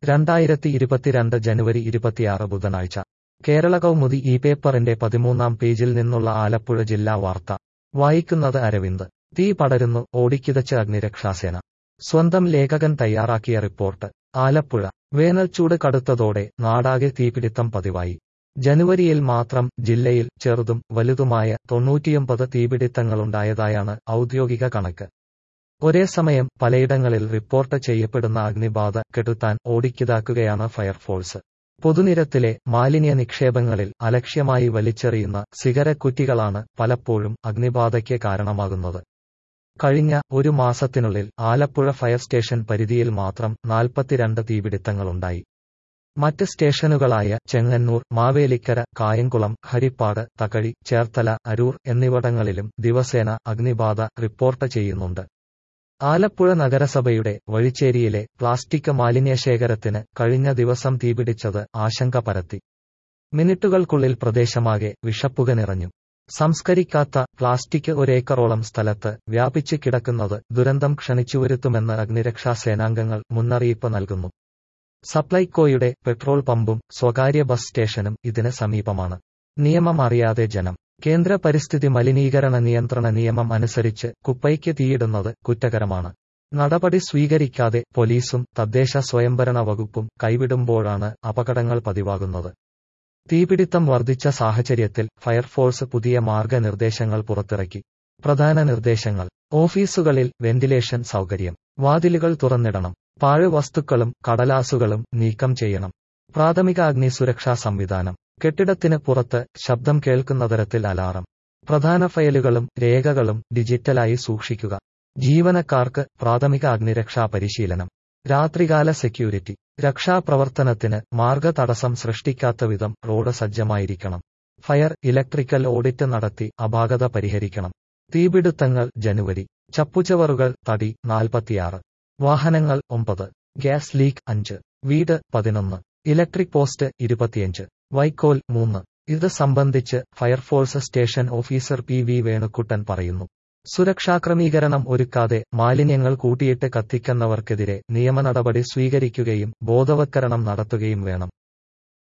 രണ്ടായിരത്തി ഇരുപത്തിരണ്ട് ജനുവരി ഇരുപത്തിയാറ് ബുധനാഴ്ച കേരള കൗമുദി ഈ പേപ്പറിന്റെ പതിമൂന്നാം പേജിൽ നിന്നുള്ള ആലപ്പുഴ ജില്ലാ വാർത്ത വായിക്കുന്നത് അരവിന്ദ് തീ പടരുന്നു ഓടിക്കിതച്ച് അഗ്നിരക്ഷാസേന സ്വന്തം ലേഖകൻ തയ്യാറാക്കിയ റിപ്പോർട്ട് ആലപ്പുഴ വേനൽച്ചൂട് കടുത്തതോടെ നാടാകെ തീപിടിത്തം പതിവായി ജനുവരിയിൽ മാത്രം ജില്ലയിൽ ചെറുതും വലുതുമായ തൊണ്ണൂറ്റിയൊമ്പത് തീപിടിത്തങ്ങളുണ്ടായതായാണ് ഔദ്യോഗിക കണക്ക് ഒരേ സമയം പലയിടങ്ങളിൽ റിപ്പോർട്ട് ചെയ്യപ്പെടുന്ന അഗ്നിബാധ കെടുത്താൻ ഓടിക്കിതാക്കുകയാണ് ഫയർഫോഴ്സ് പൊതുനിരത്തിലെ മാലിന്യ നിക്ഷേപങ്ങളിൽ അലക്ഷ്യമായി വലിച്ചെറിയുന്ന സിഗരക്കുറ്റികളാണ് പലപ്പോഴും അഗ്നിബാധയ്ക്ക് കാരണമാകുന്നത് കഴിഞ്ഞ ഒരു മാസത്തിനുള്ളിൽ ആലപ്പുഴ ഫയർ സ്റ്റേഷൻ പരിധിയിൽ മാത്രം നാൽപ്പത്തിരണ്ട് തീപിടിത്തങ്ങളുണ്ടായി മറ്റ് സ്റ്റേഷനുകളായ ചെങ്ങന്നൂർ മാവേലിക്കര കായംകുളം ഹരിപ്പാട് തകഴി ചേർത്തല അരൂർ എന്നിവിടങ്ങളിലും ദിവസേന അഗ്നിബാധ റിപ്പോർട്ട് ചെയ്യുന്നുണ്ട് ആലപ്പുഴ നഗരസഭയുടെ വഴിച്ചേരിയിലെ പ്ലാസ്റ്റിക് മാലിന്യശേഖരത്തിന് കഴിഞ്ഞ ദിവസം തീപിടിച്ചത് ആശങ്ക പരത്തി മിനിറ്റുകൾക്കുള്ളിൽ പ്രദേശമാകെ വിഷപ്പുക നിറഞ്ഞു സംസ്കരിക്കാത്ത പ്ലാസ്റ്റിക് ഒരേക്കറോളം സ്ഥലത്ത് വ്യാപിച്ചു കിടക്കുന്നത് ദുരന്തം ക്ഷണിച്ചുവരുത്തുമെന്ന് അഗ്നിരക്ഷാ സേനാംഗങ്ങൾ മുന്നറിയിപ്പ് നൽകുന്നു സപ്ലൈകോയുടെ പെട്രോൾ പമ്പും സ്വകാര്യ ബസ് സ്റ്റേഷനും ഇതിന് സമീപമാണ് നിയമം അറിയാതെ ജനം കേന്ദ്ര പരിസ്ഥിതി മലിനീകരണ നിയന്ത്രണ നിയമം അനുസരിച്ച് കുപ്പയ്ക്ക് തീയിടുന്നത് കുറ്റകരമാണ് നടപടി സ്വീകരിക്കാതെ പോലീസും തദ്ദേശ സ്വയംഭരണ വകുപ്പും കൈവിടുമ്പോഴാണ് അപകടങ്ങൾ പതിവാകുന്നത് തീപിടിത്തം വർദ്ധിച്ച സാഹചര്യത്തിൽ ഫയർഫോഴ്സ് പുതിയ മാർഗനിർദ്ദേശങ്ങൾ പുറത്തിറക്കി പ്രധാന നിർദ്ദേശങ്ങൾ ഓഫീസുകളിൽ വെന്റിലേഷൻ സൗകര്യം വാതിലുകൾ തുറന്നിടണം പാഴ്വസ്തുക്കളും കടലാസുകളും നീക്കം ചെയ്യണം പ്രാഥമിക അഗ്നി സുരക്ഷാ സംവിധാനം കെട്ടിടത്തിന് പുറത്ത് ശബ്ദം കേൾക്കുന്ന തരത്തിൽ അലാറം പ്രധാന ഫയലുകളും രേഖകളും ഡിജിറ്റലായി സൂക്ഷിക്കുക ജീവനക്കാർക്ക് പ്രാഥമിക അഗ്നിരക്ഷാ പരിശീലനം രാത്രികാല സെക്യൂരിറ്റി രക്ഷാപ്രവർത്തനത്തിന് മാർഗതടസ്സം സൃഷ്ടിക്കാത്ത വിധം റോഡ് സജ്ജമായിരിക്കണം ഫയർ ഇലക്ട്രിക്കൽ ഓഡിറ്റ് നടത്തി അപാകത പരിഹരിക്കണം തീപിടുത്തങ്ങൾ ജനുവരി ചപ്പുചവറുകൾ തടി നാൽപ്പത്തിയാറ് വാഹനങ്ങൾ ഒമ്പത് ഗ്യാസ് ലീക്ക് അഞ്ച് വീട് പതിനൊന്ന് ഇലക്ട്രിക് പോസ്റ്റ് ഇരുപത്തിയഞ്ച് വൈക്കോൽ മൂന്ന് ഇത് സംബന്ധിച്ച് fire force station officer P V Venukuttan പറയുന്നു സുരക്ഷാക്രമീകരണം ഒരുക്കാതെ മാലിന്യങ്ങൾ കൂട്ടിയിട്ട് കത്തിക്കുന്നവർക്കെതിരെ നിയമനടപടി സ്വീകരിക്കുകയും ബോധവത്കരണം നടത്തുകയും വേണം